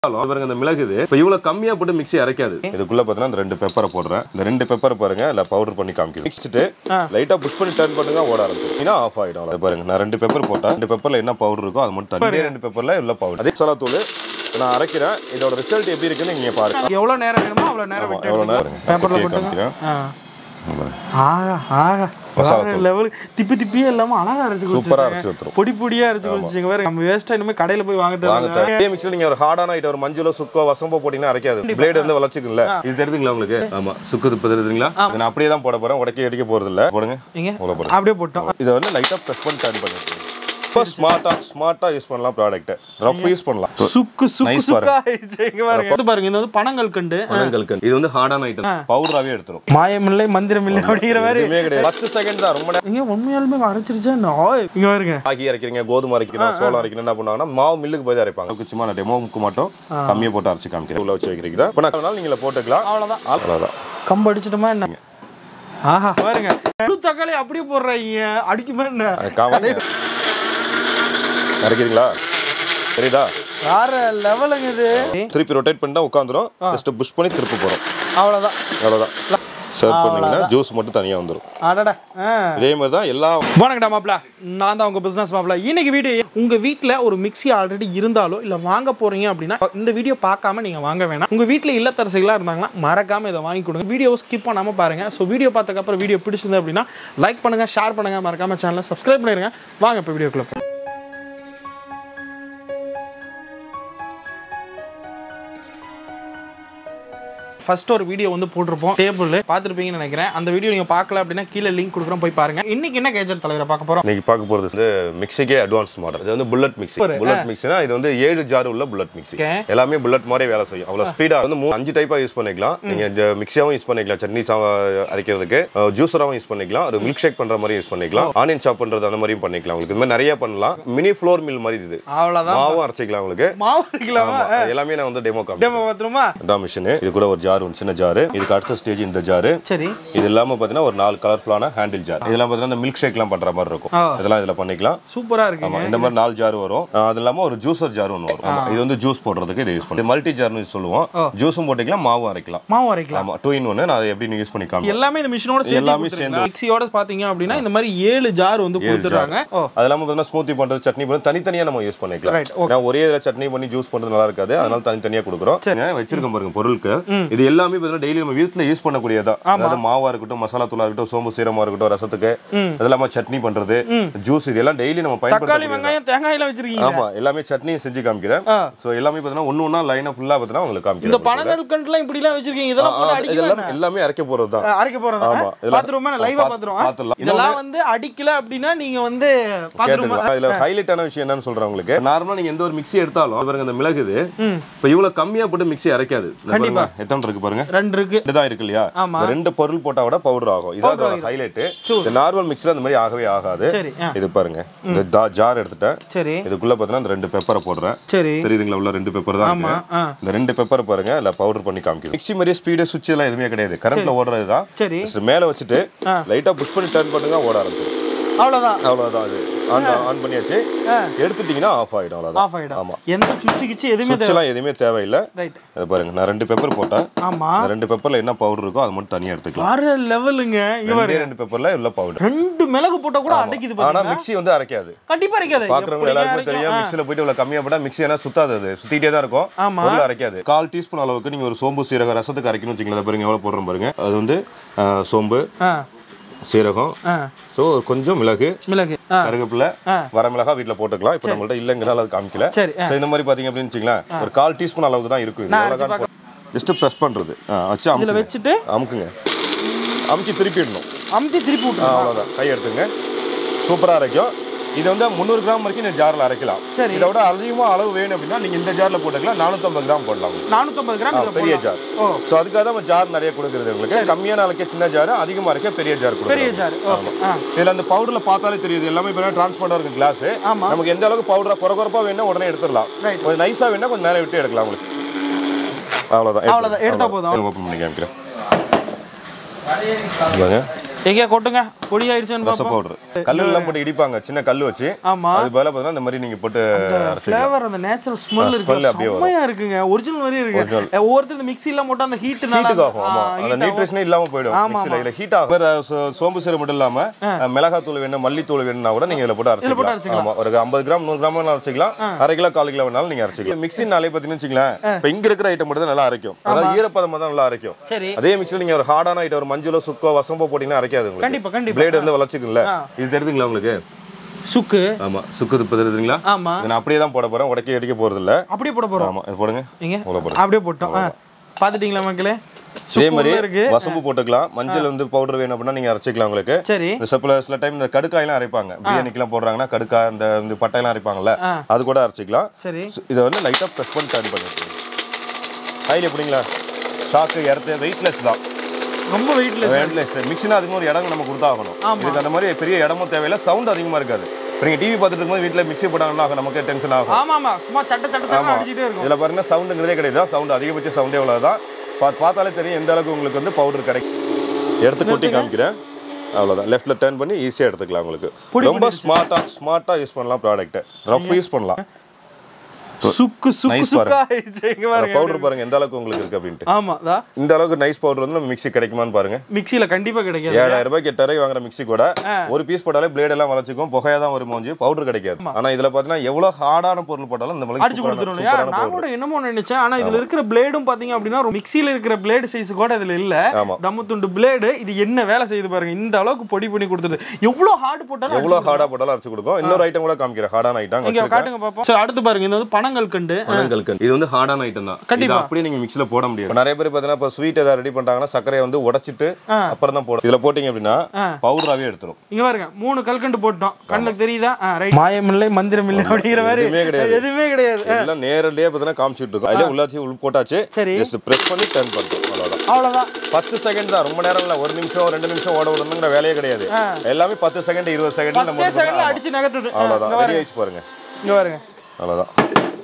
பாருங்க இந்த மிளகு இது இப்போ இவ்வளவு கம்மியா போட்டு மிக்ஸி அரைக்காது இதுக்குள்ள பார்த்தீங்கன்னா இந்த ரெண்டு பெப்பரை போடுறேன் இந்த ரெண்டு பெப்பரை பாருங்க இல்ல பவுடர் பண்ணி காமிக்குது மிக்ஸ்டு லைட்டா புஷ் பண்ணி டர்ன் பண்ணுங்க ஓட ஆரம்பிச்சிருச்சுன்னா ஆஃப் ஆயிடும் அவ்வளவு. பாருங்க நான் ரெண்டு பெப்பர் போட்டேன் ரெண்டு பெப்பர்ல என்ன பவுடர் இருக்கோ அது மட்டும் தண்ணி ரெண்டு பெப்பர்ல உள்ள பவுடர் அதே மசாலா தூள் நான் அரைக்கிறேன் இதோட ரிசல்ட் எப்படி இருக்குன்னு நீங்க பாருங்க எவ்வளவு நேரம் வேணுமோ அவ்வளவு நேரம் ஆமா, விட்டு எவ்வளவு நேரம் எடுத்துக்கலாம். பேப்பர்ல ஓகே, போட்டுங்க காமிக்கிறேன். ஆ. பாருங்க. ஆகா ஆகா மசாலா வேற லெவல் திப்பி திப்பியே இல்லாம அழகா அரைச்சு சூப்பரா கொடுத்துருக்காங்க அரைச்சு ஊத்துரும். பொடி பொடியா அரைச்சு கொடுத்துருங்க வேற நம்ம வேஸ்டா இனிமே கடையில போய் வாங்க வாங்க தேவை இதே மிக்ஸில் நீங்க ஒரு ஹார்டான ஐட்டம் ஒரு மஞ்சளோ சுக்கோ வசம்போ போட்டீங்கன்னா அரைக்காது பிளேடு வந்து வளர்ச்சிக்கல இது தெரியுதுங்களா உங்களுக்கு ஆமா சுக்கு துப்பு தெரியுதுங்களா இதை நான் அப்படியே தான் போட போறேன் உடக்கி அடிக்க போறது இல்ல போடுங்க நீங்க அவ்வளோ போடுங்க அப்படியே போட்டோம் இதை வந்து லைட்டா ப்ரெஸ் பண்ணி டர்ன் பண்ணிருக்கேன் இப்போ ஸ்மார்ட்டா ஸ்மார்ட்டா யூஸ் பண்ணலாம் ப்ராடக்ட் ரஃப் யூஸ் பண்ணலாம் சுக்கு சுக்கு Nice சுக்கா ஆயிடுச்சு இங்க பாருங்க இது பாருங்க இது வந்து பனங்கள் கண்டு பழங்களுக்கு இது வந்து ஹார்டான ஐட்டம் பவுடராவே எடுத்துரும் மாயமில்லை மந்திரமில்லை அப்படிங்கிற மாதிரி எதுவுமே கிடையாது பத்து செகண்ட் தான் ரொம்ப நேரம் இங்க உண்மையாலுமே அரைச்சிருச்சா இங்க பாருங்க ஆகி அரைக்கிறீங்க கோதுமை அரைக்கிறோம் சோளம் அரைக்கிறோம் என்ன பண்ணுவாங்கன்னா மாவு மில்லுக்கு போய் தான் அரைப்பாங்க அதுக்கு சும்மா நான் டெமோவுக்கு மட்டும் கம்மியா போட்டு அரைச்சு காமிக்கிறேன் உள்ள வச்சு வைக்கிறீங்க இப்போ நான் வேணாலும் நீங்கள போட்டுக்கலாம் அவ்வளவுதான் அவ்வளோதான் கம்பு அடிச்சிட்டோமா என்ன ஆஹா பாருங்க முழு தக்காளி அப்படியே போடுறாங்க அடிக்குமா என்ன அது காவாங்க அரைக்கிறீங்களா தெரியுதா வேற லெவலுங்க இது திருப்பி ரொட்டேட் பண்ணிட்டா உட்காந்துரும் ஜஸ்ட் புஷ் பண்ணி திருப்பி போறோம் அவ்வளவுதான் அவ்வளவுதான் சர்வ் பண்ணீங்கன்னா ஜூஸ் மட்டும் தனியா வந்துரும் அடடா ஆ இதே மாதிரி தான் எல்லா வணக்கடா மாப்ள நான் தான் உங்க பிசினஸ் மாப்ள இன்னைக்கு வீடியோ உங்க வீட்ல ஒரு மிக்ஸி ஆல்ரெடி இருந்தாலோ இல்ல வாங்க போறீங்க அப்படின்னா இந்த வீடியோ பார்க்காம நீங்க வாங்க வேணாம் உங்க வீட்ல இல்லத்தரசிகளா இருந்தாங்கன்னா மறக்காம இதை வாங்கி கொடுங்க வீடியோ ஸ்கிப் பண்ணாம பாருங்க ஸோ வீடியோ பார்த்ததுக்கு அப்புறம் வீடியோ பிடிச்சிருந்தது அப்படின்னா லைக் பண்ணுங்க ஷேர் பண்ணுங்க மறக்காம சேனலை சப்ஸ்கிரைப் பண்ணிருங்க வாங்க இப்போ வீடியோக்குள்ள போலாம். ஃபர்ஸ்ட் ஒரு வீடியோ வந்து போட்டிருப்போம் டேபிள் பார்த்துருப்பீங்கன்னு நினைக்கிறேன் அந்த வீடியோ நீங்க பார்க்கல அப்படின்னா கீழே லிங்க் கொடுக்குறோம் போய் பாருங்க இன்னைக்கு என்ன கேஜெட் தலைவரை பார்க்க போறோம் இன்னைக்கு பார்க்க போறது வந்து மிக்ஸிக்கே அட்வான்ஸ் மாடல் இது வந்து புல்லட் மிக்ஸி புல்லட் மிக்ஸினா இது வந்து ஏழு ஜார் உள்ள புல்லட் மிக்ஸி Okay. எல்லாமே புல்லட் மாதிரி வேலை செய்யும் அவ்வளவு ஸ்பீடா வந்து மூணு அஞ்சு டைப்பா யூஸ் பண்ணிக்கலாம் நீங்க இந்த மிக்ஸியாவும் யூஸ் பண்ணிக்கலாம் சட்னி சாவ அரைக்கிறதுக்கு ஜூஸராவும் யூஸ் பண்ணிக்கலாம் ஒரு மில்க் ஷேக் பண்ற மாதிரி யூஸ் பண்ணிக்கலாம் ஆனியன் சாப் பண்றது அந்த மாதிரியும் பண்ணிக்கலாம் உங்களுக்கு இது மாதிரி நிறைய பண்ணலாம் மினி ஃப்ளோர் மில் மாதிரி இது அவ்வளவுதான் மாவும் அரைச்சிக்கலாம் உங்களுக்கு மாவு இருக்கலாமா ஆமா, எல்லாமே நான் வந்து டெமோ காமிக்கிறேன் டேமோ பார்த்துருமா இதான் மிஷின் இது கூட ஒரு ஜார் ஒன்று சின்ன ஜாரு இதுக்கு அடுத்த ஸ்டேஜ் இந்த ஜாரு சரி இது இல்லாம பாத்தீங்கன்னா ஒரு நாலு கலர்ஃபுல்லான ஹேண்டில் ஜார் இதெல்லாம் பாத்தீங்கன்னா இந்த மில்க் ஷேக்லாம் பண்ற மாதிரி இருக்கும் ஆ. இதெல்லாம் இதுல பண்ணிக்கலாம் சூப்பரா இருக்குங்க ஆமா இந்த மாதிரி நாலு ஜார் வரும் ஆஹ் அது இல்லாம ஒரு ஜூசர் ஜார் ஒன்று வரும் ஆமா, இது வந்து ஜூஸ் போடுறதுக்கு இதை யூஸ் பண்ணி மல்டி ஜார்னு சொல்லுவோம் ஜூஸும் போட்டுக்கலாம் மாவும் அரைக்கலாம் மாவு அரைக்கலாம் ஆமா டூ இன் ஒன்று நான் அதை எப்படி யூஸ் பண்ணி காமிக்கிறேன் எல்லாமே இந்த மிஷினோட சேர்த்து எல்லாமே எல்லாமே மிக்ஸியோட பாத்தீங்க அப்படின்னா இந்த மாதிரி ஏழு ஜார் வந்து கொடுத்துறாங்க ஓ அது இல்லாம பார்த்தீங்கன்னா ஸ்மூத்தி பண்றது சட்னி பண்றது தனித்தனியா நம்ம யூஸ் பண்ணிக்கலாம் Right, okay. நான் ஒரே இதில் சட்னி பண்ணி ஜூஸ் பண்றது நல்லா இருக்காது அதனால தனித்தனியா கொடுக்குறோம் ஏன் வச்சிருக்கோம் பாருங்க பொருளுக்கு இது எல்லாமே பார்த்தீங்கன்னா டெய்லி நம்ம வீட்டுல யூஸ் பண்ணக்கூடியதான் அதாவது மாவா இருக்கட்டும் மசாலா தூளா இருக்கட்டும் சோம்பு சீரமா இருக்கட்டும் ரசத்துக்கு அது இல்லாம சட்னி பண்றது ஜூஸ் இதெல்லாம் டெய்லி நம்ம தக்காளி பயன்படுத்த வெங்காயம் தேங்காய் எல்லாம் வச்சிருக்கீங்க ஆமா எல்லாமே சட்னியும் செஞ்சு காமிக்கிறேன் ஆ. சோ எல்லாமே பார்த்தீங்கன்னா ஒண்ணு ஒண்ணா லைனா ஃபுல்லா பார்த்தீங்கன்னா உங்களுக்கு இந்த காமிக்கிறேன் பனங்கள் கண்டுலாம் இப்படி எல்லாம் வச்சிருக்கீங்க இதெல்லாம் போட்டு ஆ, இதெல்லாம் அடிக்கலாம் எல்லாமே அரைக்க போறது தான் அரைக்க போறதா ஆமா, இதெல்லாம் பாத்துருவோமா லைவா பாத்து- பாத்துருவோம் பாத்துடலாம். இதெல்லாம் வந்து அடிக்கல அப்படின்னா நீங்க வந்து பாத்துருவோமா கேட்டுக்கலாம் இதுல ஹைலைட்டான விஷயம் என்னன்னு சொல்றேன் உங்களுக்கு நார்மலா நீங்க எந்த ஒரு மிக்ஸி எடுத்தாலும் பாருங்க இந்த மிளகு இது இப்ப இவ்வளவு கம்மியா போட்டு மிக்ஸி அரைக்காது இந்த பாருங்க, எத்தனை இருக்கு பாருங்க ரெண்டு இருக்கு ரெண்டு தான் இருக்கு இல்லையா ஆமா. இந்த ரெண்டு பொருள் போட்டா விட பவுடர் ஆகும் இதான் அதோட ஹைலைட் இந்த நார்மல் மிக்ஸில் அந்த மாதிரி ஆகவே ஆகாது சரி ஆ, இது பாருங்க இந்த தா- ஜார் எடுத்துட்டேன் சரி இதுக்குள்ள பாத்தீங்கன்னா இந்த ரெண்டு பெப்பரை போடுறேன் சரி தெரியுதுங்களா உள்ள ரெண்டு பெப்பர் தான் ஆமா இருக்கு ஆ இந்த ரெண்டு பெப்பர் பாருங்க இல்ல பவுடர் பண்ணி காமிக்கும் மிக்ஸி மாதிரியே ஸ்பீடு சுவிட்ச் எல்லாம் எதுவுமே கிடையாது கரண்ட்ல ஓடுறது தான் சரி Just மேல வச்சுட்டு ஆ. லைட்டா புஷ் பண்ணி டர்ன் பண்ணுங்க ஓட ஆரம்பிச்சிடும் அவ்வளவுதான் அவ்வளவுதான் அது ஆன் ஆன் பண்ணியாச்சு ஆ. எடுத்துட்டீங்கன்னா ஆஃப் ஆயிடும் அவ்வளவுதான் ஆஃப் ஆயிடும் ஆமா. எந்த சுச்சு கிச்சு எதுவுமே சுவிட்ச் எல்லாம் எதுவுமே தேவையில்லை ரைட் இது பாருங்க நான் ரெண்டு பெப்பர் போட்டேன் ஆமா இந்த ரெண்டு பெப்பர்ல என்ன பவுடர் இருக்கோ அது மட்டும் தனியா எடுத்துக்கலாம் வேற லெவலுங்க இவன் ரெண்டே ரெண்டு பெப்பர்ல உள்ள பவுடர் ரெண்டு மிளகு போட்டா கூட அடைக்குது ஆனா பாருங்க மிக்ஸி வந்து அரைக்காது கண்டிப்பா அரைக்காது பாக்குறவங்க எப்படிங்க எல்லாருக்கும் அரைக்கும்? தெரியும் ஆ. மிக்ஸில போயிட்டு இவ்வளவு கம்மியா போட்டா மிக்ஸி ஏன்னா சுத்தாது அது சுத்திட்டே தான் இருக்கும் ஆமா. பொருள் அரைக்காது கால் டீஸ்பூன் அளவுக்கு நீங்க ஒரு சோம்பு சீரகம் ரசத்துக்கு அரைக்கணும் வச்சுங்களேன் பாருங்க எவ்வளவு போடுறோம் பாருங்க அது வந்து ஆ, சோம்பு ஆ சீரகம் ஆ ஸோ கொஞ்சம் மிளகு மிளகு ஆ கருவேப்பிலை ஆ. வரமிளகா வீட்ல போட்டுக்கலாம் இப்போ நம்மள்ட்ட இல்லைங்கிறனால அது காமிக்கல சரி ஆ. ஸோ இந்த மாதிரி பாத்தீங்க அப்படின்னு வச்சுங்களேன் ஒரு கால் டீஸ்பூன் அளவுக்கு தான் இருக்கும் நான் இது அரைச்சு ஜஸ்ட் ப்ரெஸ் பண்றது ஆ, வச்சு இதுல அமுக்குங்க வச்சுட்டு அமுக்குங்க அமுக்கி திருப்பிடணும் அமுத்தி திருப்பி ஆ, விட்டுருங்க அவ்வளவுதான் கை எடுத்துங்க சூப்பரா அரைக்கும் இது வந்து முந்நூறு கிராம் வரைக்கும் இந்த ஜார்ல அரைக்கலாம் சரி. இதை விட அதிகமா அளவு வேணும் அப்படின்னா நீங்க இந்த ஜார்ல போட்டுக்கலாம் நானூத்தம்பது கிராம் போடலாம் நானூத்தம்பது கிராம் ஆ, இதுல பெரிய போடலாம். ஜார் ஓ ஸோ அதுக்காக தான் நம்ம ஜார் நிறைய கொடுக்குறது உங்களுக்கு கம்மியான அளவுக்கு சின்ன ஜார் அதிகமா இருக்க பெரிய ஜார் பெரிய கொடுக்குறோம் ஜார் ஓகே ஆ இதுல அந்த பவுடர்ல பார்த்தாலே தெரியுது எல்லாமே இப்போ டிரான்ஸ்பரண்டா இருக்கு கிளாஸ் ஆமா. நமக்கு எந்த அளவுக்கு பவுடரா குறை குறைப்பா வேணா உடனே எடுத்துடலாம் Right. கொஞ்சம் நைஸா வேணா கொஞ்சம் நேரம் விட்டு எடுக்கலாம் உங்களுக்கு அவ்வளவுதான் அவ்வளவுதான், எடுத்தா போதும். ஓப்பன் பண்ணி காமிக்கிறேன் பாருங்க எங்கேயா கொட்டுங்க பொடி ஆயிடுச்சுன்னு ரச பார்ப்போம் பவுடர் கல்லு எல்லாம் போட்டு இடிப்பாங்க சின்ன கல் வச்சு ஆமா அது பதிலா பார்த்தீங்கன்னா இந்த மாதிரி நீங்க போட்டு அரைச்சிக்கலாம் ஃப்ளேவர் அந்த நேச்சுரல் ஸ்மெல் smell இருக்கு அப்படியே வரும். செம்மையா இருக்குங்க ஒரிஜினல் மாதிரியே இருக்கு ஒவ்வொருத்தர் இந்த மிக்ஸில போட்டு அந்த ஹீட்னால ஹீட்டுக்கு ஆகும் ஆமா அந்த நியூட்ரிஷனே இல்லாம போயிடும் மிக்ஸில இதுல ஹீட் ஆகும் வேற சோ- சோம்பு சீரகம் மட்டும் இல்லாம மிளகாத்தூள் வேணும் மல்லித்தூள் வேணும்னா கூட நீங்க இதுல போட்டு அரைச்சிக்கலாம் ஆமா ஒரு ஐம்பது கிராம் நூறு கிராம் வேணாலும் அரைச்சிக்கலாம் அரை கிலோ கால் கிலோ வேணாலும் நீங்க அரைச்சிக்கலாம் மிக்ஸினாலே பாத்தீங்கன்னா வச்சுங்களேன் இப்ப இங்க இருக்கிற ஐட்டம் மட்டும் தான் நல்லா அரைக்கும் அதாவது ஈரப்பதம் தான் நல்லா அரைக்கும் சரி அதே மிக்ஸில நீங்க ஒரு ஹார்டான ஐட்டம் ஒரு மஞ்சளோ சுக்கோ வசம்போ போட்டீங்கன்னா அரைக்காது உங்களுக்கு கண்டிப்பா கண்டிப்பா பிளேடு வந்து வளர்ச்சிக்கும்ல இது தெரியுதுங்களா உங்களுக்கு சுக்கு ஆமா சுக்கு துப்பு தெரியுதுங்களா ஆமா இதை நான் அப்படியே தான் போட போறேன் உடைக்க அடிக்க போறது இல்ல அப்படியே போட போறோம் ஆமா இது போடுங்க எங்க இவ்வளவு போடுங்க அப்படியே போட்டோம் ஆ. பாத்துட்டீங்களா மக்களே இதே சுக்கு மாதிரி உள்ள இருக்கு வசம்பு போட்டுக்கலாம் மஞ்சள் வந்து பவுடர் வேணும் அப்படின்னா நீங்க அரைச்சிக்கலாம் உங்களுக்கு சரி இந்த சில சில டைம் இந்த கடுக்காயெல்லாம் அரைப்பாங்க பிரியாணிக்கெல்லாம் போடுறாங்கன்னா கடுக்காய் இந்த இந்த பட்டையெல்லாம் அரைப்பாங்கல்ல ஆ. அது கூட அரைச்சிக்கலாம் சரி சு- இதை வந்து லைட்டாக ப்ரெஸ் பண்ணி டர்ன் பண்ணிருக்கீங்க கையில் எப்படிங்களா ஷாக்கு இறத்து வெயிட்லெஸ் தான் ரொம்ப வெயிட்ல வெயிட்லெஸ் மிக்சினா அதுக்கு ஒரு இடம் நம்ம கொடுத்தாகணும் இதுக்கு அந்த மாதிரி பெரிய இடமும் தேவையில்லை சவுண்ட் அதிகமாக இருக்காது இப்போ நீங்கள் டிவி பார்த்துட்டு இருக்கும்போது வீட்டில் மிக்ஸி போட்டாங்கன்னா ஆகும், நமக்கு டென்ஷன் ஆகும் ஆமா ஆமா சும்மா சட்ட சட்ட சட்ட அடிச்சிட்டே இருக்கும் இதில் பாருங்க சவுண்டுங்கிறதே கிடையாது சவுண்ட் அதிகபட்ச சவுண்டே எவ்வளோ தான் பார்த்தாலே தெரியும் எந்த அளவுக்கு உங்களுக்கு வந்து பவுடர் கிடைக்கும் எடுத்து கொட்டி காமிக்கிறேன் அவ்வளோதான் லெஃப்ட்ல டர்ன் பண்ணி ஈஸியாக எடுத்துக்கலாம் உங்களுக்கு ரொம்ப ஸ்மார்ட்டாக ஸ்மார்ட்டாக யூஸ் பண்ணலாம் ப்ராடக்ட் ரஃப் யூஸ் பண்ணலாம் சுக்கு சுக்கு Nice சுக்கா ஆயிடுச்சு இங்க பாருங்க பவுடர் பாருங்க எந்த அளவுக்கு உங்களுக்கு இருக்கு அப்படின்ட்டு ஆமா தா இந்த அளவுக்கு நைஸ் பவுடர் வந்து நம்ம மிக்ஸி கிடைக்குமான்னு பாருங்க மிக்ஸில கண்டிப்பா கிடைக்காது ஏழாயிரம் ரூபாய்க்கு எட்டாயிரம் வாங்குற மிக்ஸி கூட ஒரு பீஸ் போட்டாலே பிளேட் எல்லாம் வளைச்சிக்கும் புகையா தான் வரும் மோஞ்சி பவுடர் கிடைக்காது ஆனா இதுல பாத்தீங்கன்னா எவ்வளவு ஹார்டான பொருள் போட்டாலும் இந்த மாதிரி அடிச்சு கொடுத்துரும் இல்லையா சூப்பரான நான் பவுடர் கூட என்னமோ நினைச்சேன் ஆனா இதுல இருக்கிற பிளேடும் பாத்தீங்க அப்படின்னா மிக்ஸில இருக்கிற பிளேடு சைஸ் கூட இதுல இல்ல ஆமா தம்மு துண்டு பிளேடு இது என்ன வேலை செய்யுது பாருங்க இந்த அளவுக்கு பொடி பண்ணி கொடுத்துது எவ்வளவு ஹார்ட் போட்டாலும் எவ்வளவு ஹார்டா போட்டாலும் அரைச்சு கொடுக்கும் இன்னொரு ஐட்டம் கூட காமிக்கிறேன் ஹார்டான ஐட்டம் இங்க காட்டுங்க பாப்போம் சோ அடுத்து பாருங்க இது வந்து பனங்கள் கண்டு பனங்கல்கண்டு இது வந்து ஹார்டான ஐட்டம் தான் இது அப்படியே நீங்க மிக்ஸில போட முடியாது இப்ப நிறைய பேர் பாத்தீங்கன்னா இப்போ ஸ்வீட் ஏதாவது ரெடி பண்றாங்கன்னா சர்க்கரையை வந்து உடைச்சிட்டு அப்புறம் தான் போடும் இதுல போட்டீங்க அப்படின்னா பவுடராவே எடுத்துரும் இங்க பாருங்க மூணு கல்கண்டு போட்டோம் கண்ணுக்கு தெரியுதா ரைட் மாயமில்லை மந்திரமில்லை அப்படிங்கிற மாதிரி எதுவுமே கிடையாது. எதுவுமே கிடையாது எல்லாம் நேரடியே பார்த்தீங்கன்னா காமிச்சிட்டு இருக்கும் அதிலே உள்ளாத்தையும் உள் போட்டாச்சு சரி. ஜஸ்ட் பிரஸ் பண்ணி டர்ன் பண்ணுறோம் அவ்வளோதான் அவ்வளவுதான் பத்து செகண்ட் தான் ரொம்ப நேரம் இல்லை ஒரு நிமிஷம் ரெண்டு நிமிஷம் ஓட விடணுங்கிற வேலையே கிடையாது எல்லாமே பத்து செகண்ட் இருபது செகண்ட் நம்ம பத்தே வந்து செகண்ட்ல அடிச்சு நகர்த்துது ஆ, அவ்வளோதான் இங்க ரெடி பாருங்க ஆயிடுச்சு பாருங்க இங்க பாருங்க அவ்வளோதான்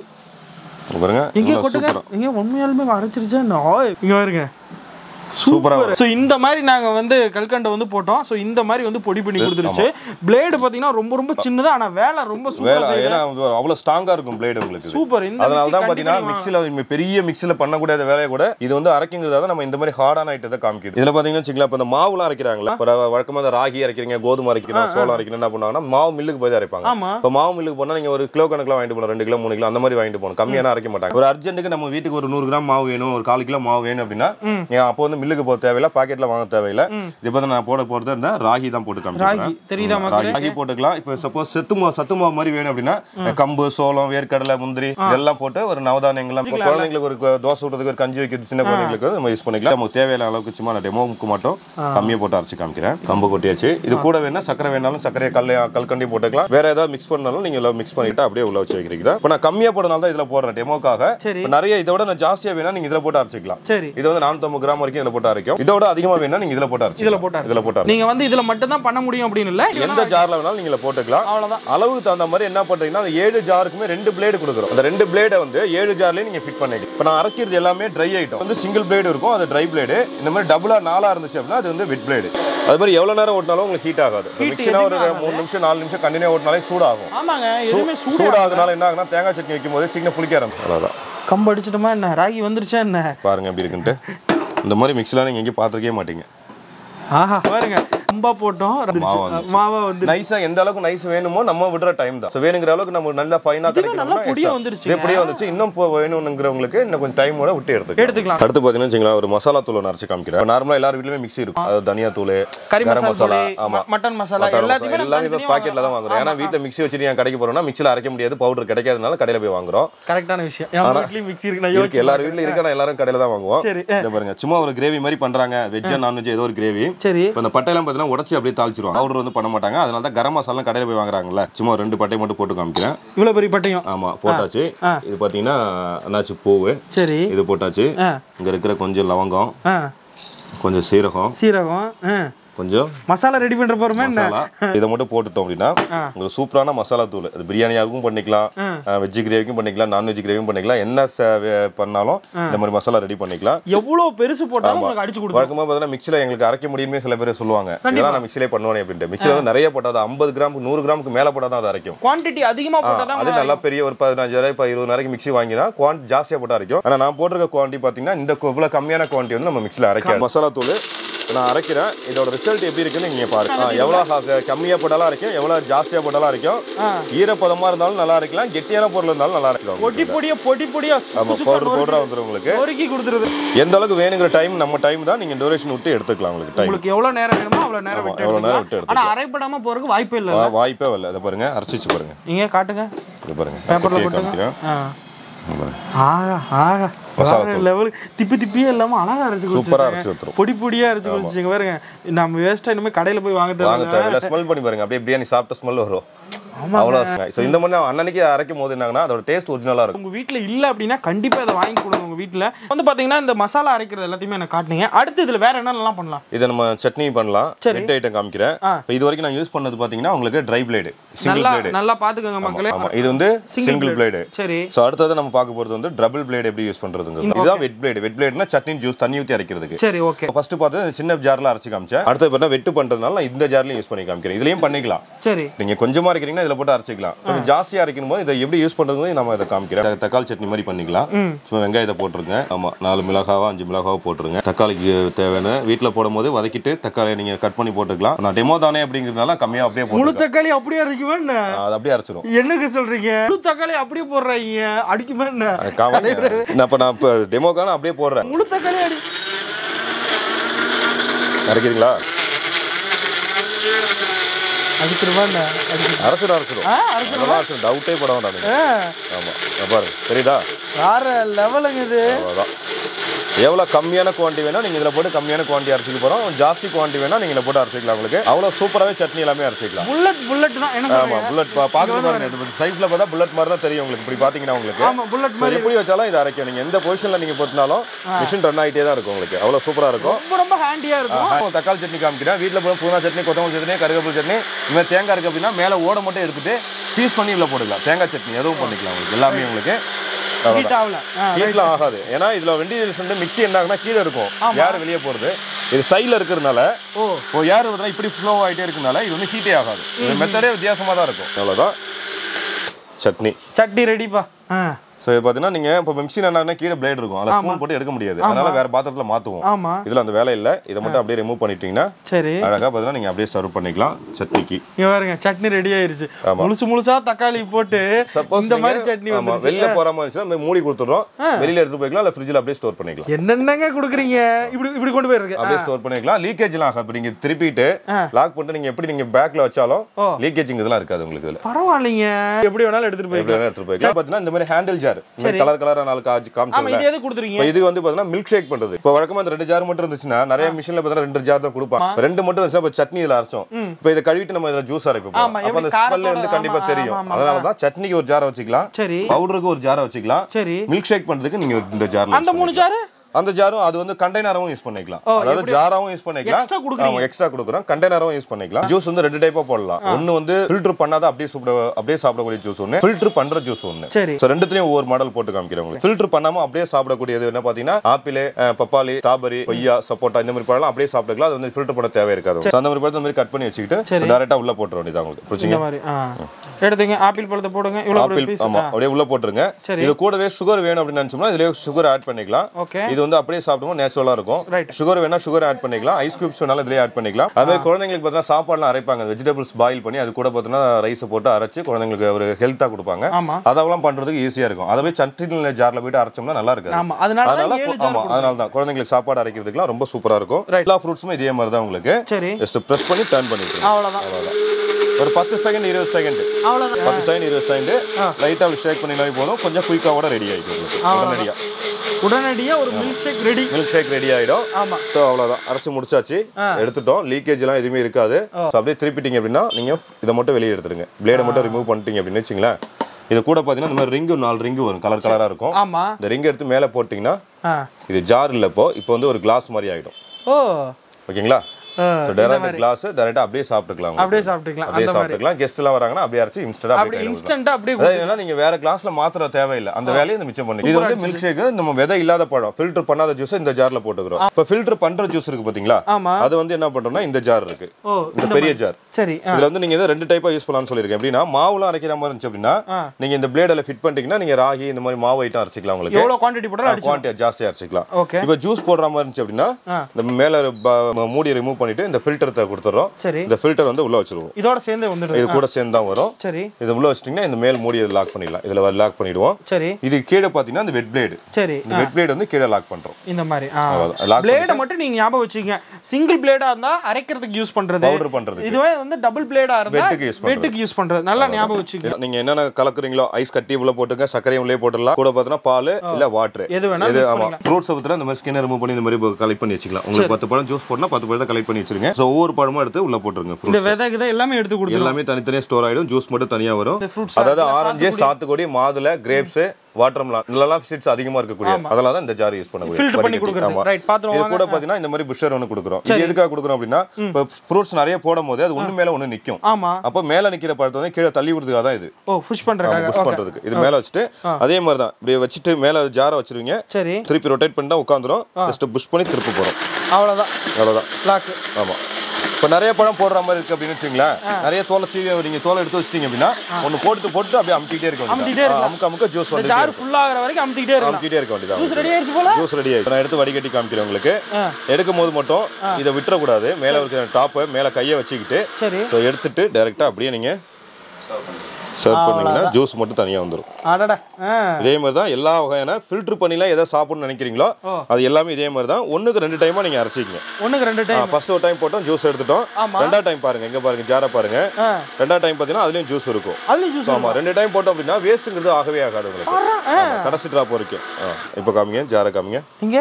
இங்க பாருங்க இங்கே இவ்வளோ கொட்டுங்க சூப்பரா இங்க உண்மையாலுமே அரைச்சிருச்சா இங்க பாருங்க சூப்பரா ஸோ இந்த மாதிரி நாங்க வந்து கல்கண்டை வந்து போட்டோம் ஸோ இந்த மாதிரி வந்து பொடி பண்ணி கொடுத்துருச்சு பிளேடு பாத்தீங்கன்னா ரொம்ப ரொம்ப சின்னதா ஆனா வேலை ரொம்ப வேலை சூப்பர் ஏன்னா அது அவ்வளோ ஸ்ட்ராங்கா இருக்கும் பிளேடு உங்களுக்கு இது. சூப்பர் இந்த அதனால mixie தான் கண்டிப்பா பார்த்தீங்கன்னா மிக்ஸில் பெரிய மிக்ஸில் பண்ணக்கூடிய வேலையை கூட இது வந்து அரைக்குங்கிறதா நம்ம இந்த மாதிரி ஹார்டான ஐட்டத்தை காமிக்குது இதில் பார்த்தீங்கன்னா வச்சுக்கலாம் இப்போ இந்த மாவுலாம் அரைக்கிறாங்களா இப்போ வழக்கமாக இந்த ராகி அரைக்கிறீங்க கோதுமை அரைக்கிறோம் சோளம் அரைக்கிறோம் என்ன பண்ணுவாங்கன்னா மாவு மில்லுக்கு போய் தான் அரைப்பாங்க ஆமா இப்போ மாவு மில்லுக்கு போனால் நீங்கள் ஒரு கிலோ கணக்கில் வாங்கிட்டு போகணும் ரெண்டு கிலோ மூணு கிலோ அந்த மாதிரி வாங்கிட்டு போகணும் கம்மியான அரைக்க மாட்டாங்க ஒரு அர்ஜென்ட்டுக்கு நம்ம வீட்டுக்கு ஒரு நூறு கிராம் மாவு வேணும் ஒரு கால் கிலோ மாவு வேணும் அப்படின்னா நீங்கள் அப்போ வந்து மில்லுக்கு போக தேவையில்ல பாக்கெட்ல வாங்க தேவையில்ல இப்போ நான் போட போகிறது இருந்தால் ராகி தான் போட்டு ராகி காமிக்கிறேன் தெரியுதா ம், மக்களே ராகி ராகி போட்டுக்கலாம் இப்போ சப்போஸ் சத்து மாவு சத்து மாவு மாதிரி வேணும் அப்படின்னா கம்பு சோளம் வேர்க்கடலை முந்திரி இதெல்லாம் போட்டு ஒரு நவதானியங்கள்லாம் இப்போ குழந்தைங்களுக்கு ஒரு கு- தோசை விடுறதுக்கு ஒரு கஞ்சி வைக்கிறது சின்ன குழந்தைங்களுக்கு வந்து நம்ம யூஸ் பண்ணிக்கலாம் நமக்கு தேவையான அளவுக்கு சும்மா நான் டெமோவுக்கு மட்டும் கம்மியாக போட்டு அரைச்சு காமிக்கிறேன் கம்பு கொட்டியாச்சு இது கூட வேணா சக்கரை வேணாலும் சக்கரையை கல்ல கல்கண்டி போட்டுக்கலாம் வேற ஏதாவது மிக்ஸ் பண்ணாலும் நீங்க இதில் மிக்ஸ் பண்ணிட்டு அப்படியே உள்ள வச்சு வைக்கிறீங்க இப்போ நான் கம்மியாக போடனால தான் இதில் போடுறேன் டெமோக்காக சரி. இப்போ நிறைய இதோட நான் ஜாஸ்தியாக வேணா நீங்க இதில் போட்டு அரைச்சிக்கலாம் சரி இது வந்து நானூற்றம்பது கிராம் வரைக்கும் இதில் போட்டு அரைக்கும் இதோட அதிகமாக வேணா நீங்க இதில் போட்டு அரைச்சி இதுல போட்டு இதில் போட்டு அரைச்சி நீங்க வந்து இதுல மட்டும் தான் பண்ண முடியும் அப்படின்னு இல்ல எந்த ஜார்ல வேணாலும் நீங்க இதில் போட்டுக்கலாம் அவ்வளவுதான் அளவுக்கு தகுந்த மாதிரி என்ன பண்றீங்கன்னா அந்த ஏழு ஜாருக்குமே ரெண்டு பிளேடு கொடுக்குறோம் அந்த ரெண்டு பிளேடை வந்து ஏழு ஜார்லயும் நீங்க ஃபிட் பண்ணிக்கலாம் இப்போ நான் அரைக்கிறது எல்லாமே ட்ரை ஐட்டம் வந்து சிங்கிள் பிளேடு இருக்கும் அது ட்ரை பிளேடு இந்த மாதிரி டபுளா நாலா இருந்துச்சு அப்படின்னா அது வந்து வெட் பிளேடு அது மாதிரி எவ்வளவு நேரம் ஓட்டினாலும் உங்களுக்கு ஹீட் ஆகாது மிக்சினா ஒரு மூணு நிமிஷம் நாலு நிமிஷம் கண்டினியூ ஓட்டினாலே சூடாகும் ஆமாங்க எதுவுமே சூடு சூடாகுனால என்ன ஆகுனா தேங்காய் சட்னி வைக்கும் போது சீக்கிரம் புளிக்க ஆரம்பிக்கும் அவ்வளவுதான் கம்பு அடிச்சிட்டோமா என்ன ராகி வந்துருச்சா என்ன பாருங்க எப்படி இருக்குன்ட்டு இந்த மாதிரி மிக்ஸ்லாம் நீங்க எங்கேயும் பார்த்துருக்கே மாட்டீங்க ஆஹா பாருங்க கம்பா போட்டோம் மாவா வந்துருச்சு. மாவா வந்து நைஸா எந்த அளவுக்கு நைஸ் வேணுமோ நம்ம விடுற டைம் தான் So, வேணுங்கிற அளவுக்கு நம்ம நல்லா ஃபைனா நல்லா கிடைக்கணும் பொடியா வந்துருச்சுங்க. இது பொடியா வந்துச்சு இன்னும் இப்போ வேணுங்கிறவங்களுக்கு இன்னும் கொஞ்சம் டைமோட விட்டு எடுத்துக்கலாம் எடுத்துக்கலாம் அடுத்து பார்த்தீங்கன்னா வச்சுங்களேன் ஒரு மசாலா தூள் ஒன்று அரைச்சு காமிக்கிறேன் நார்மலாக எல்லார் வீட்லயுமே மிக்ஸி இருக்கும் அது தனியா தூள் கறி கரம் மசாலா மசாலா தூள், ஆமா ம- மட்டன் மசாலா மட்டன் எல்லாத்தையுமே மசாலா நம்ம எல்லாமே இப்போ தனித்தனியா பாக்கெட்ல தான் வாங்குறோம் ஏன்னா வீட்டில் மிக்ஸி வச்சுட்டு என் கடைக்கு போறோம்னா மிக்ஸியில் அரைக்க முடியாது பவுடர் கிடைக்காதனால கடையில் போய் வாங்குறோம் கரெக்டான விஷயம் நம்ம வீட்லயும் மிக்ஸி இருக்கு நான் இருக்கு யோசிச்சு எல்லார் வீட்லயும் இருக்கு ஆனா எல்லாரும் கடையில தான் வாங்குவோம் சரி இதை பாருங்க சும்மா ஒரு கிரேவி மாதிரி பண்றாங்க வெஜ் நான்வெஜ் ஏதோ ஒரு கிரேவி சரி இப்போ இந்த பட்டையெல்லாம் பார்த்தீங்கன்னா உடச்சி அப்படியே தாளிச்சிருவாங்க பவுடர் வந்து பண்ண மாட்டாங்க அதனால தான் கரம் மசாலா கடையில் போய் வாங்குறாங்கல்ல சும்மா ஒரு ரெண்டு பட்டை மட்டும் போட்டு காமிக்கிறேன் இவ்வளவு பெரிய பட்டையும் ஆமா போட்டாச்சு ஆ. இது பார்த்தீங்கன்னா அன்னாச்சி பூவு சரி இது போட்டாச்சு ஆ இங்க இருக்கிற கொஞ்சம் லவங்கம் ஆ கொஞ்சம் சீரகம் சீரகம் ஆ கொஞ்சம் மசாலா ரெடி பண்ற போறோமே என்ன மசாலா இதை மட்டும் போட்டுட்டோம் அப்படின்னா உங்களுக்கு சூப்பரான மசாலா தூள் அது பிரியாணியாகவும் பண்ணிக்கலாம் வெஜ் கிரேவிக்கும் பண்ணிக்கலாம் நான்வெஜ் கிரேவியும் பண்ணிக்கலாம் என்ன ச- வே- பண்ணாலும் இந்த மாதிரி மசாலா ரெடி பண்ணிக்கலாம் எவ்வளவு பெருசு போட்டாலும் உங்களுக்கு அடிச்சு கொடுக்கும் வழக்கமாக பார்த்தீங்கன்னா மிக்சியில் எங்களுக்கு அரைக்க முடியுமே சில பேர் சொல்லுவாங்க இதெல்லாம் நான் மிக்சிலே பண்ணுவேன் அப்படின்ட்டு மிக்சியில் வந்து நிறைய போட்டால் அது ஐம்பது கிராம் நூறு கிராமுக்கு மேலே போட்டால் தான் அது அரைக்கும் குவாண்டிட்டி அதிகமா போட்டா தான் அது நல்லா பெரிய ஒரு பதினஞ்சாயிரம் இப்போ இருபதாயிரம் மிக்ஸி வாங்கினா குவான்டி ஜாஸ்தியாக போட்டு அரைக்கும் ஆனால் நான் போட்டிருக்க குவான்டி பார்த்தீங்கன்னா இந்த கு- இவ்வளவு கம்மியான குவான்டி வந்து நம்ம மிக்ஸில் அரைக்காது மசாலா தூள் நான் அரைக்கிறேன் இதோட ரிசல்ட் எப்படி இருக்குன்னு நீங்கள் பாருங்க ஆ, எவ்வளோ ஹா- கம்மியா போட்டாலும் அரைக்கும் எவ்வளோ ஜாஸ்தியாக போட்டாலும் அரைக்கும் ஈரப்பதமாக இருந்தாலும் நல்லா அரைக்கலாம் கெட்டியான பொருள் இருந்தாலும் நல்லா அரைக்கலாம் பொடி பொடியா பொடி பொடியா ஆமாம் பவுடர் பவுடராக வந்துடும் உங்களுக்கு நொறுக்கி கொடுத்துருது எந்த அளவுக்கு வேணுங்கிற டைம் நம்ம டைம் தான் நீங்கள் டூரேஷன் விட்டு எடுத்துக்கலாம் உங்களுக்கு டைம் உங்களுக்கு எவ்வளவு நேரம் வேணுமோ அவ்வளவு நேரம் ஆமா, விட்டு எவ்வளவு நேரம் விட்டு எடுத்துக்கலாம். ஆனா அரைப்படாம போறதுக்கு வாய்ப்பே இல்ல வாய்ப்பே வரல இதை பாருங்க அரைச்சிச்சு பாருங்க நீங்க காட்டுங்க இது பாருங்க பேப்பர்ல குட்டியா போட்டுங்க காமிக்கிறேன். ஆ. இது பாருங்க. ஆகா ஆகா மசாலா வேற லெவல் திப்பி திப்பியே இல்லாம அழகா அரைச்சு சூப்பரா கொடுத்துருங்க அரைச்சு ஊத்துரும் பொடி பொடியா அரைச்சு கொடுத்துருங்க பாருங்க நம்ம வேஸ்டா இனிமே கடையில போய் வாங்க வாங்க தேவை தேவையில்ல ஸ்மெல் பண்ணி பாருங்க அப்படியே பிரியாணி சாப்பிட்ட ஸ்மெல் வரும் அவ்வளோ ஸோ இந்த மாதிரி அன்னன்னைக்கு அரைக்கும் போது என்னங்கன்னா அதோட டேஸ்ட் ஒரிஜினலாக இருக்கும் உங்க வீட்ல இல்ல அப்படின்னா கண்டிப்பா இதை வாங்கி கொடுங்க உங்க வீட்ல வந்து பாத்தீங்கன்னா இந்த மசாலா அரைக்கிறது எல்லாத்தையுமே எனக்கு காட்டுனீங்க அடுத்து இதுல வேற என்னென்னலாம் பண்ணலாம் இதை நம்ம சட்னி பண்ணலாம் ரெட் ஐட்டம் காமிக்கிறேன் ஆ. இப்போ இது வரைக்கும் நான் யூஸ் பண்ணது பார்த்தீங்கன்னா உங்களுக்கு ட்ரை பிளேடு சிங்கிள் நல்லா பிளேடு நல்லா பாத்துக்கோங்க மக்களே ஆமா இது வந்து சிங்கிள் பிளேடு சரி ஸோ அடுத்தது நம்ம பார்க்க போகிறது வந்து டபுள் பிளேடு எப்படி யூஸ் பண்ணுறதுங்கிறது இதுதான் வெட் பிளேடு வெட் பிளேடுனா சட்னி ஜூஸ் தண்ணி ஊற்றி அரைக்கிறதுக்கு சரி ஓகே ஃபர்ஸ்ட் பார்த்து இந்த சின்ன ஜார்ல அரைச்சு காமிச்சேன் அடுத்தது பார்த்தா வெட்டு பண்றதுனால நான் இந்த ஜார்லயும் யூஸ் பண்ணி காமிக்கிறேன் இதுலயும் பண்ணிக்கலாம் சரி நீங்க கொஞ்சமா இருக்கிறீங்கன்னா இதுல போட்டு அரைச்சிக்கலாம் கொஞ்சம் ஜாஸ்தியா அரைக்கணும் போது இதை எப்படி யூஸ் பண்றது நம்ம இதை காமிக்கிறேன் த- தக்காளி சட்னி மாதிரி பண்ணிக்கலாம் சும்மா வெங்காயத்தை போட்டுருங்க ஆமா நாலு மிளகாவோ அஞ்சு மிளகாவோ போட்டுருங்க தக்காளிக்கு தேவையான வீட்டில் போடும் போது வதக்கிட்டு தக்காளி நீங்க கட் பண்ணி போட்டுக்கலாம் நான் டெமோ தானே அப்படிங்கிறதுனால கம்மியா அப்படியே முழு போட்டுருக்கேன் தக்காளி அப்படியே அரைக்குமா என்ன அது அப்படியே அரைச்சிடும் என்னங்க சொல்றீங்க முழு தக்காளி அப்படியே போடுறீங்க அடிக்குமா என்ன நான் இப்போ நான் இப்போ டெமோக்கான அப்படியே போடுறேன் முழு தக்காளி அடி அரைக்கிறீங்களா அடிச்சிருவா என்ன அடிச்சு அரைச்சிடும் அரைச்சிடும் ஆ அரைச்சிரும் அதெல்லாம் அரைச்சிடும் டவுட்டே பட வேண்டாம் நீங்க. ஆ, ஆமா இங்க பாருங்க தெரியுதா வேற லெவலுங்க இது அவ்வளோதான் எவ்வளோ கம்மியான குவான்டி வேணா நீங்கள் இதில் போட்டு கம்மியான குவான்டி அரைச்சிக்க போகிறோம் ஜாஸ்தி குவான்டி வேணா நீங்கள் இதில் போட்டு அரைச்சிக்கலாம் உங்களுக்கு அவ்வளோ சூப்பராகவே சட்னி எல்லாமே அரைச்சிக்கலாம் புல்லட் புல்லட் தான் என்ன ஆமா சொல்றீங்க புல்லட் பார்க்க பாருங்க இது சைட்ல பார்த்தா புல்லட் மாதிரி தான் தெரியும் உங்களுக்கு இப்படி பார்த்தீங்கன்னா உங்களுக்கு ஆமா புல்லட் ஸோ எப்படி வச்சாலும் இது அரைக்கும் நீங்கள் எந்த பொசிஷனில் நீங்கள் போட்டினாலும் மிஷின் ரன் ஆகிட்டே தான் இருக்கும் உங்களுக்கு அவ்வளோ சூப்பராக இருக்கும் ரொம்ப ரொம்ப ஹேண்டியா இருக்கும் ஆஹ், தக்காளி சட்னி காமிக்கிறேன் வீட்டில் போய் புதினா சட்னி கொத்தமல்லி சட்னி கருவேப்பிலை சட்னி இந்த மாதிரி தேங்காய் இருக்கு அப்படின்னா மேலே ஓட மட்டும் எடுத்துட்டு பீஸ் பண்ணி இதில் போட்டுக்கலாம் தேங்காய் சட்னி எதுவும் பண்ணிக்கலாம் உங்களுக்கு எல்லாமே உங்களுக்கு ஹீட் ஆகல ஆ, ஹீட்ல ஆகாது ஏன்னா இதுல வெண்டிலேஷன் வந்து மிக்ஸி என்ன ஆகுனா கீழே இருக்கும் ஏர் வெளியே போறது இது சைடில் இருக்கிறதுனால ஓ இப்போ ஏர் வந்து இப்படி ஃப்ளோ ஆகிட்டே இருக்கனால இது வந்து ஹீட்டே ஆகாது இது மெத்தடே வித்தியாசமா தான் இருக்கும் அவ்வளோதான் சட்னி சட்னி ரெடிப்பா ஆ ஸோ இது பார்த்தீங்கன்னா நீங்கள் இப்போ மிக்ஸி என்ன கீழே பிளேட் இருக்கும் அதில் ஸ்பூன் போட்டு எடுக்க முடியாது அதனால வேற பாத்திரத்தில் மாற்றுவோம் ஆமா இதில் அந்த வேலை இல்லை இதை மட்டும் அப்படியே ரிமூவ் பண்ணிட்டீங்கன்னா சரி அழகாக பார்த்தீங்கன்னா நீங்கள் அப்படியே சர்வ் பண்ணிக்கலாம் சட்னிக்கு இங்க பாருங்க சட்னி ரெடி ஆயிருச்சு ஆமா. முழுசு முழுசா தக்காளி போட்டு சப்போஸ் இந்த மாதிரி சட்னி ஆமா வந்துருச்சு வெளில போற மாதிரி இருந்துச்சுன்னா நம்ம மூடி கொடுத்துறோம் வெளியில எடுத்து போய்க்கலாம் இல்லை ஃப்ரிட்ஜில் அப்படியே ஸ்டோர் பண்ணிக்கலாம் என்னென்னங்க குடுக்குறீங்க இப்படி இப்படி கொண்டு போயிருக்கு அப்படியே ஸ்டோர் பண்ணிக்கலாம் லீக்கேஜ்லாம் ஆகாது இப்போ நீங்க திருப்பிட்டு லாக் பண்ணிட்டு நீங்க எப்படி நீங்க பேக்ல வச்சாலும் ஓ. லீக்கேஜிங் இதெல்லாம் இருக்காது உங்களுக்கு இதுல பரவாயில்லைங்க எப்படி வேணாலும் எடுத்துட்டு எப்படி போய்க்கலாம் வேணா எடுத்துட்டு போய்க்கலாம் பார்த்தீங்கன்னா இந்த மாதிரி ஹேண்டில் ஜார் இந்த மாதிரி கலர் கலரா நாலு காய்ச்சி ஆமா காமிச்சோம்ல இது எது கொடுத்துருக்கீங்க இப்போ இது வந்து பார்த்தீங்கன்னா மில்க் ஷேக் பண்றது இப்போ வழக்கமா இந்த ரெண்டு ஜார் மட்டும் இருந்துச்சுன்னா நிறைய மிஷின்ல பார்த்தீங்கன்னா ரெண்டு ஜார் தான் கொடுப்பான் இப்ப ரெண்டு மட்டும் இருந்துச்சுன்னா இப்போ சட்னி இதுல அரைச்சோம் இப்போ இதை கழுவிட்டு நம்ம இதுல ஜூஸ் அரைப்போம் ஆமா, அப்போ அந்த எப்படி ஸ்மெல் காரத்தோட- வந்து கண்டிப்பா ஆமா, தெரியும் ஆமா, ஆமா. அதனால தான் சட்னிக்கு ஒரு ஜாரை வச்சுக்கலாம் சரி பவுடருக்கு ஒரு ஜாரை வச்சுக்கலாம் சரி மில்க் ஷேக் பண்றதுக்கு நீங்க இந்த ஜார்ல அந்த மூணு ஜாரு அந்த ஜாரும் அது வந்து கண்டெய்னராவும் யூஸ் பண்ணிக்கலாம் ஓ, அதாவது எப்படி? ஜாராவும் யூஸ் பண்ணிக்கலாம் Extra கொடுக்குறீங்க? எக்ஸ்ட்ரா கொடுக்குறோம் கண்டெய்னராவும் யூஸ் பண்ணிக்கலாம் ஜூஸ் வந்து ரெண்டு டைப்பா போடலாம் ஒன்னு வந்து ஃபில்டர் பண்ணாத அப்படியே சாப்பிட அப்படியே சாப்பிடக்கூடிய ஜூஸ் ஒன்னு ஃபில்டர் பண்ற ஜூஸ் ஒன்னு சரி ஸோ ரெண்டுத்துலயும் ஒவ்வொரு மாடல் போட்டு காமிக்கிறேன் உங்களுக்கு ஃபில்டர் பண்ணாம அப்படியே சாப்பிடக்கூடியது என்ன பாத்தீங்கன்னா ஆப்பிள் பப்பாளி ஸ்ட்ராபெரி கொய்யா சப்போட்டா இந்த மாதிரி பழம் அப்படியே சாப்பிட்டுக்கலாம் அது வந்து ஃபில்டர் பண்ண தேவை இருக்காது So, அந்த மாதிரி பழத்தை இந்த மாதிரி கட் பண்ணி வச்சுக்கிட்டு சரி. டேரக்டா உள்ள போட்டுற வேண்டியது உங்களுக்கு இந்த புரிச்சுங்க மாதிரி ஆ எடுத்துங்க ஆப்பிள் பழத்தை போடுங்க இவ்வளவு ஆப்பிள் பீஸ் ஆமா அப்படியே உள்ள போட்டுருங்க சரி. இது கூடவே சுகர் வேணும் அப்படின்னு நினைச்சோம்னா இதுலயே சுகர் ஆட் பண்ணிக்கலாம் ஓகே இது வந்து அப்படியே சாப்பிடும்போது நேச்சுரலா இருக்கும் Right. சுகர் வேணா சுகர் ஆட் பண்ணிக்கலாம் ஐஸ் கியூப்ஸ் வேணாலும் இதுலயே ஆட் பண்ணிக்கலாம் அது மாதிரி குழந்தைங்களுக்கு பார்த்தீங்கன்னா சாப்பாடுலாம் அரைப்பாங்க வெஜிடபிள்ஸ் பாயில் பண்ணி அது கூட பார்த்தீங்கன்னா ரைஸ் போட்டு அரைச்சு குழந்தைங்களுக்கு ஒரு ஹெல்த்தா கொடுப்பாங்க ஆமா அதெல்லாம் பண்றதுக்கு ஈஸியா இருக்கும் அதை போய் சட்னி ஜார்ல போயிட்டு அரைச்சோம்னா நல்லா இருக்காது ஆமா அதனால அதனால தான் ஏழு கு- ஆமா ஜார் அதனால தான் குழந்தைங்களுக்கு சாப்பாடு அரைக்கிறதுக்குலாம் ரொம்ப சூப்பரா இருக்கும் Right. எல்லா ஃப்ரூட்ஸுமே இதே மாதிரி தான் உங்களுக்கு சரி ஜஸ்ட் ப்ரெஸ் பண்ணி டர்ன் பண்ணிட்டு அவ்வளவுதான் அவ்வளவுதான் ஒரு பத்து செகண்ட் இருபது செகண்ட் அவ்வளவுதான் பத்து செகண்ட் இருபது செகண்ட் லைட்டா அப்படி ஷேக் பண்ணினாலே போதும் கொஞ்சம் குயிக்காக கூட ரெடி ஆகிடும் உங்களுக்கு உடனடியா உடனடியா ஒரு milk shake ready milk shake ready ஆயிடும் ஆமா ஸோ அவ்வளோதான் அரைச்சு முடிச்சாச்சு எடுத்துட்டோம் லீக்கேஜ் எல்லாம் எதுவுமே இருக்காது ஸோ அப்படியே திருப்பிட்டீங்க அப்படின்னா நீங்க இதை மட்டும் வெளியே எடுத்துருங்க பிளேடை மட்டும் ரிமூவ் பண்ணிட்டீங்க அப்படின்னு வச்சுங்களேன் இது கூட பார்த்தீங்கன்னா இந்த மாதிரி ரிங்கு நாலு ரிங்கு வரும் கலர் கலராக இருக்கும் ஆமா இந்த ரிங் எடுத்து மேலே போட்டிங்கன்னா ஆ இது ஜார் இல்லை இப்போ இப்போ வந்து ஒரு கிளாஸ் மாதிரி ஆகிடும் ஓ ஓகேங்களா ஸோ டேரக்ட் கிளாஸ் டேரக்டா அப்படியே சாப்பிட்டுக்கலாம் உங்களுக்கு. அப்படியே சாப்பிட்டுக்கலாம் அப்படியே சாப்பிட்டுக்கலாம் கெஸ்ட் எல்லாம் வராங்கன்னா அப்படியே அரைச்சு இன்ஸ்டன்டா அப்படி அப்படியே கையில இன்ஸ்டன்ட்டா அப்படியே அதாவது என்னன்னா நீங்க வேற கிளாஸ்ல மாத்திர தேவையில்லை அந்த வேலையை இந்த மிச்சம் பண்ணி இது வந்து மில்க் ஷேக் நம்ம விதை இல்லாத பழம் ஃபில்டர் பண்ணாத ஜூஸ் இந்த ஜார்ல போட்டுக்கிறோம் இப்போ ஃபில்டர் பண்ற ஜூஸ் இருக்கு பாத்தீங்களா ஆமா அது வந்து என்ன பண்றோம்னா இந்த ஜார் இருக்கு ஓ இந்த பெரிய ஜார் சரி ஆ, இதுல வந்து நீங்க இதை ரெண்டு டைப்பா யூஸ் பண்ணலாம்னு சொல்லியிருக்கேன் எப்படின்னா மாவுலாம் அரைக்கிற மாதிரி இருந்துச்சு அப்படின்னா ஆ. நீங்க இந்த பிளேடில் ஃபிட் பண்ணிட்டீங்கன்னா நீங்க ராகி இந்த மாதிரி மாவு ஐட்டம் அரைச்சிக்கலாம் உங்களுக்கு எவ்வளவு குவாண்டிட்டி போட்டாலும் அடிச்சு குவான்டிட்டி ஜாஸ்தியா அரைச்சிக்கலாம் ஓகே இப்போ ஜூஸ் போடுற மாதிரி இருந்துச்சு அப்படின்னா ஆ. இந்த மேல ஒரு ப- மூடியை ரிமூவ் பண்ணிட்டு இந்த ஃபில்டரை கொடுத்துறோம் சரி இந்த ஃபில்டர் வந்து உள்ள வச்சிருவோம் இதோட சேர்ந்து வந்துடுது இது கூட சேர்ந்து தான் வரும் சரி இது உள்ள வச்சிட்டிங்கன்னா இந்த மேல் மூடியை லாக் பண்ணிடலாம் இதுல லாக் பண்ணிடுவோம் சரி இது கீழே பாத்தீங்கன்னா இந்த வெட் பிளேடு சரி இந்த வெட் பிளேடு வந்து கீழே லாக் பண்றோம் இந்த மாதிரி ஆ அவ்வளவுதான். லாக் பிளேட மட்டும் நீங்க ஞாபகம் வச்சுக்கங்க சிங்கிள் பிளேடா இருந்தா அரைக்கிறதுக்கு யூஸ் பண்றது பவுடர் பண்றதுக்கு இதுவே வந்து டபுள் பிளேடா இருந்தா வெட்டுக்கு யூஸ் பண்றது வெட்டுக்கு யூஸ் பண்றது நல்லா ஞாபகம் வச்சுக்கங்க நீங்க என்னென்ன கலக்குறீங்களோ ஐஸ் கட்டி உள்ள போட்டுங்க சர்க்கரையும் உள்ளே போட்டுடலாம் கூட பார்த்தீங்கன்னா பால் இல்ல வாட்டர் எது வேணாலும் இது mix ஆமா ஃப்ரூட்ஸ் பத்தினா இந்த மாதிரி ஸ்கின் ரிமூவ் பண்ணி இந்த மாதிரி கலெக்ட் பண்ணி வச்சுக்கலாம் உங்களுக்கு பத்து பழம் ஜூஸ் போட்டா பத்து பழத்தை கலெக்ட் பண்ணி வச்சிருங்க ஸோ ஒவ்வொரு பழமும் எடுத்து உள்ள போட்டுருங்க இந்த ஃப்ரூட்ஸ் விதை கிதை எல்லாமே எடுத்து கொடுத்துரும் எல்லாமே தனித்தனியா ஸ்டோர் ஆயிடும் ஜூஸ் மட்டும் தனியா வரும் இந்த ஃப்ரூட்ஸ் அதாவது ஆரஞ்சு சாத்துக்குடி மாதுளை கிரேப்ஸ் வாட்டர் மிலான் இதெல்லாம் சீட்ஸ் அதிகமா இருக்கக்கூடிய அதெல்லாம் தான் இந்த ஜார் யூஸ் பண்ணக்கூடிய ஃபில்டர் பண்ணி வடிகட்டி. ஆமா கொடுக்குறது ரைட் பாத்துருவோம் இது வாங்க கூட பாத்தீங்கன்னா இந்த மாதிரி புஷர் ஒன்று கொடுக்குறோம் இது எதுக்காக கொடுக்குறோம் அப்படின்னா இப்போ ஃப்ரூட்ஸ் நிறைய போடும் போது அது ஒண்ணு மேல ஒண்ணு நிக்கும் ஆமா அப்போ மேல நிக்கிற பழத்தை வந்து கீழே தள்ளி விடுறதுக்காக தான் இது ஓ புஷ் பண்றதுக்காக புஷ் பண்றதுக்கு இது மேல வச்சுட்டு அதே மாதிரி தான் இப்படியே வச்சுட்டு மேல ஜாரை வச்சிருவீங்க சரி திருப்பி ரொட்டேட் பண்ணிட்டா உட்காந்துரும் ஜஸ்ட் புஷ் பண்ணி திருப்பி போறோம் அவ்வளவுதான் அவ்வளவுதான் லாக் ஆமா இப்போ நிறைய பழம் போடுற மாதிரி இருக்கு அப்படின்னு வச்சுங்களேன் நிறைய தோலை சீவி நீங்க தோலை எடுத்து வச்சிட்டீங்க அப்படின்னா ஒன்று போட்டு போட்டு அப்படியே அமுக்கிட்டே இருக்க அமுக்கிட்டே வேண்டியது அமுக்க அமுக்க ஜூஸ் வந்து ஜார் ஃபுல் ஆகுற வரைக்கும் அமுத்திக்கிட்டே இருக்கலாம் அமுக்கிட்டே இருக்க வேண்டியது ஜூஸ் ரெடி ஆயிடுச்சு போல ஜூஸ் ரெடி ஆயிடுச்சு நான் எடுத்து வடிகட்டி காமிக்கிறேன் உங்களுக்கு ஆ. எடுக்கும் போது மட்டும் இதை விட்டுறக்கூடாது மேலே இருக்கிற டாப்பை மேலே கையை வச்சுக்கிட்டு சரி ஸோ எடுத்துட்டு டைரெக்டாக அப்படியே நீங்க சர்வ் பண்ணீங்கன்னா ஜூஸ் மட்டும் தனியாக வந்துடும் அடடா ஆ இதே மாதிரி தான் எல்லா வகையான ஃபில்டர் பண்ணிலாம் எதை சாப்பிடணும்னு நினைக்கிறீங்களோ ஓ. அது எல்லாமே இதே மாதிரி தான் ஒன்றுக்கு ரெண்டு டைமாக நீங்கள் அரைச்சிக்கங்க ஒண்ணுக்கு ரெண்டு டைம் ஃபர்ஸ்ட் ஒரு டைம் போட்டோம் ஜூஸ் எடுத்துட்டோம் ஆமா. ரெண்டாவது டைம் பாருங்க எங்க பாருங்க ஜாரை பாருங்க ஆ ரெண்டாவது டைம் பார்த்தீங்கன்னா அதுலயும் ஜூஸ் இருக்கும் அதுலயும் ஜூஸ் ஆமா ரெண்டு டைம் போட்டோம் அப்படின்னா வேஸ்ட்டுங்கிறது ஆகவே ஆகாது உங்களுக்கு ஆமா, கடைசி ட்ராப் வரைக்கும் ஆ, இப்போ காமிங்க ஜாரை காமிங்க இங்க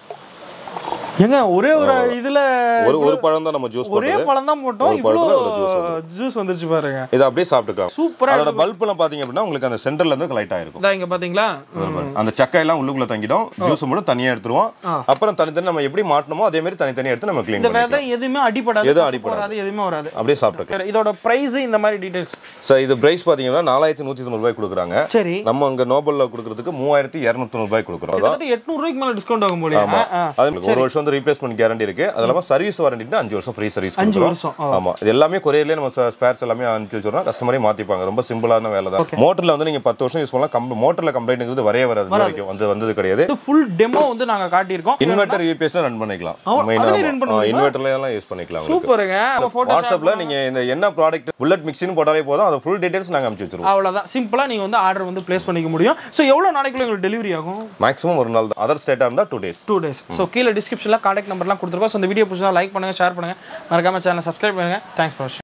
ஏங்க ஒரே ஒரு இதுல ஒரு ஒரு பழம் தான் நம்ம ஜூஸ் ஒரே போட்டது பழம் தான் போட்டோம் ஒரு இவ்வளோ பழத்துல ஒரு juice ஜூஸ் வந்துருச்சு பாருங்க இதை அப்படியே சாப்பிட்டுக்கலாம் சூப்பரா அதோட பல்பெல்லாம் பாத்தீங்க அப்படின்னா உங்களுக்கு அந்த சென்டர்ல இருந்து லைட் ஆயிருக்கும் இதான் இங்க பாத்தீங்களா அந்த சக்கை எல்லாம் உள்ளுக்குள்ள தங்கிடும் ஜூஸ் மட்டும் தனியா எடுத்துருவோம் அப்புறம் தனித்தனி நம்ம எப்படி மாட்டணுமோ அதே மாதிரி தனித்தனியா எடுத்து நம்ம க்ளீன் இந்த பண்ணிக்கலாம் விதை எதுவுமே அடிபடாது எதுவும் கசப்பு அடிபடாது. வராது எதுவுமே வராது அப்படியே சாப்பிட்டுக்கலாம் சரி, இதோட பிரைஸ் இந்த மாதிரி டீடைல்ஸ் சார் இது பிரைஸ் பாத்தீங்கன்னா நாலாயிரத்தி நூத்தி தொண்ணூறு ரூபாய் கொடுக்குறாங்க சரி நம்ம அங்க நோபல்ல கொடுக்கறதுக்கு மூவாயிரத்தி இரநூத்தி தொண்ணூறு ரூபாய் கொடுக்குறோம் அதான் கிட்டத்தட்ட எட்நூறு ரூபாய்க்கு மேல டிஸ்கவுண்ட் ஆகும் போலியா ஆமா ஆ, அது உங்களுக்கு ஒரு வருஷம் வந்து ரீப்ளேஸ்மெண்ட் கேரண்டி இருக்கு அது இல்லாம சர்வீஸ் வாரண்டிக்கு அஞ்சு வருஷம் ஃப்ரீ சர்வீஸ் அஞ்சு கொடுக்குறோம் வருஷம் ஓ. ஆமா இது எல்லாமே கொரியர்லயே நம்ம ஸ்பேர்ஸ் எல்லாமே அனுப்பிச்சு வச்சிரோம் கஸ்டமரே மாத்திப்பாங்க ரொம்ப சிம்பிளான வேலை தான் மோட்டர்ல வந்து நீங்க பத்து வருஷம் யூஸ் பண்ணலாம் கம் மோட்டர்ல கம்ப்ளைண்ட்ங்கிறது வரவே வராது இது வரைக்கும் வந்து வந்தது கிடையாது இது ஃபுல் டெமோ வந்து நாங்க காட்டியிருக்கோம் இன்வெர்டர் யூபிஎஸ்ல ரன் பண்ணிக்கலாம் அதுலயும் run பண்ண இன்வெர்டர்ல எல்லாம் யூஸ் பண்ணிக்கலாம் உங்களுக்கு சூப்பருங்க போட்டோ வாட்ஸ்அப்ல நீங்க இந்த என்ன ப்ராடக்ட் புல்லட் மிக்ஸின்னு போட்டாலே போதும் அது ஃபுல் டீடைல்ஸ் நாங்க அனுப்பிச்சு வச்சிருவோம் அவ்வளவுதான் சிம்பிளா நீங்க வந்து ஆர்டர் வந்து பிளேஸ் பண்ணிக்க முடியும் ஸோ எவ்வளவு நாளைக்குள்ள உங்களுக்கு டெலிவரி ஆகும் மேக்ஸிமம் ஒரு நாள் தான் அதர் ஸ்டேட்டா இருந்தா two days two days so கீழே டிஸ்கிரிப்ஷனில் காண்டாக்ட் நம்பர்லாம் கொடுத்துருக்கோம் ஸோ இந்த வீடியோ பிடிச்சா லைக் பண்ணுங்க ஷேர் பண்ணுங்க மறக்காம சேனல் சப்ஸ்கிரைப் பண்ணுங்க தேங்க்ஸ் ஃபார்